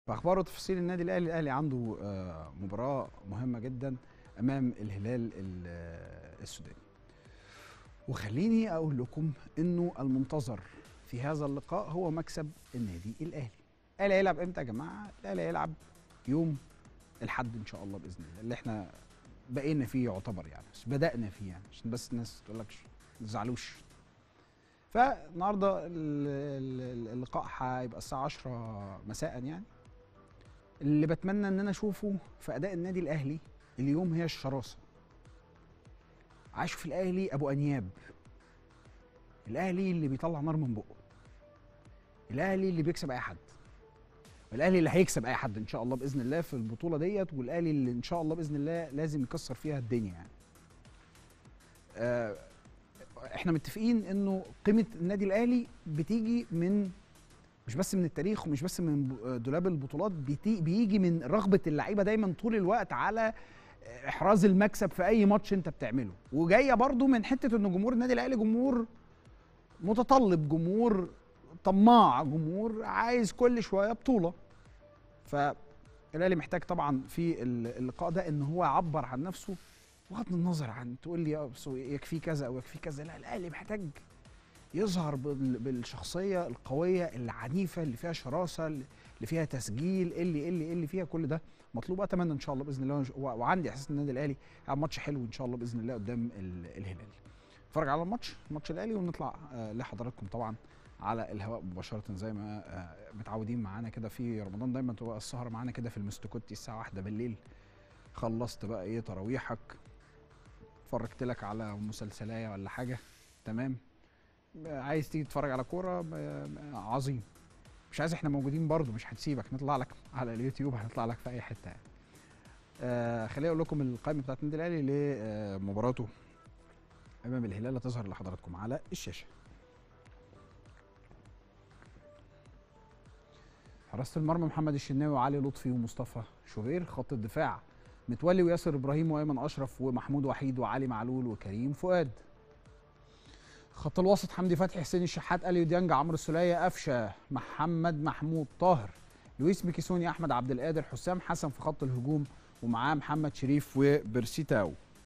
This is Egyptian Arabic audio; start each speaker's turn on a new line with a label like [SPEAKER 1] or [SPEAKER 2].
[SPEAKER 1] فاخبار وتفاصيل النادي الاهلي الاهلي عنده آه، مباراه مهمه جدا امام الهلال ال- آه، السوداني وخليني اقول لكم انه المنتظر في هذا اللقاء هو مكسب النادي الاهلي الاهلي هيلعب امتى يا جماعه الاهلي هيلعب يوم الحد ان شاء الله باذن الله اللي احنا بقينا فيه يعتبر يعني بس بدانا فيه يعني عشان بس الناس تقول لك ما تزعلوش فالنهارده ال- ال- اللقاء هيبقى الساعه 10 مساء يعني اللي بتمنى ان انا اشوفه في اداء النادي الاهلي اليوم هي الشراسه عاشوا في الاهلي ابو انياب الاهلي اللي بيطلع نار من بقه الاهلي اللي بيكسب اي حد والاهلي اللي هيكسب اي حد ان شاء الله باذن الله في البطوله ديت والاهلي اللي ان شاء الله باذن الله لازم يكسر فيها الدنيا يعني آه احنا متفقين انه قيمه النادي الاهلي بتيجي من مش بس من التاريخ ومش بس من ب- دولاب البطولات بيتي- بيجي من رغبه اللعيبه دايما طول الوقت على احراز المكسب في اي ماتش انت بتعمله وجايه برضو من حته ان جمهور النادي الاهلي جمهور متطلب جمهور طماع جمهور عايز كل شويه بطوله فالاهلي محتاج طبعا في ال- اللقاء ده ان هو يعبر عن نفسه بغض النظر عن تقول لي آه بس هو يكفي كذا او يكفي كذا لا الاهلي محتاج يظهر بال- بالشخصيه القويه العنيفه اللي فيها شراسه اللي فيها تسجيل اللي اللي اللي فيها كل ده مطلوب اتمنى ان شاء الله باذن الله و- وعندي احساس ان النادي الاهلي هيلعب ماتش حلو ان شاء الله باذن الله قدام ال- الهلال نتفرج على الماتش ماتش الاهلي ونطلع آه، لحضراتكم طبعا على الهواء مباشره زي ما آه، متعودين معانا كده في رمضان دايما تبقى السهره معانا كده في المستكوتي الساعه واحدة بالليل خلصت بقى ايه تراويحك اتفرجت لك على مسلسلايه ولا حاجه تمام عايز تيجي تتفرج على كوره ب- عظيم مش عايز احنا موجودين برضو مش هتسيبك نطلع لك على اليوتيوب هنطلع لك في اي حته يعني. آه خليني اقول لكم القائمه بتاعت النادي الاهلي لمباراته امام الهلال هتظهر لحضراتكم على الشاشه حراسه المرمى محمد الشناوي وعلي لطفي ومصطفى شوبير خط الدفاع متولي وياسر ابراهيم وايمن اشرف ومحمود وحيد وعلي معلول وكريم فؤاد خط الوسط حمدي فتحي حسين الشحات اليو ديانج عمرو السوليه قفشه محمد محمود طاهر لويس ميكيسوني احمد عبد القادر حسام حسن في خط الهجوم ومعاه محمد شريف وبرسيتاو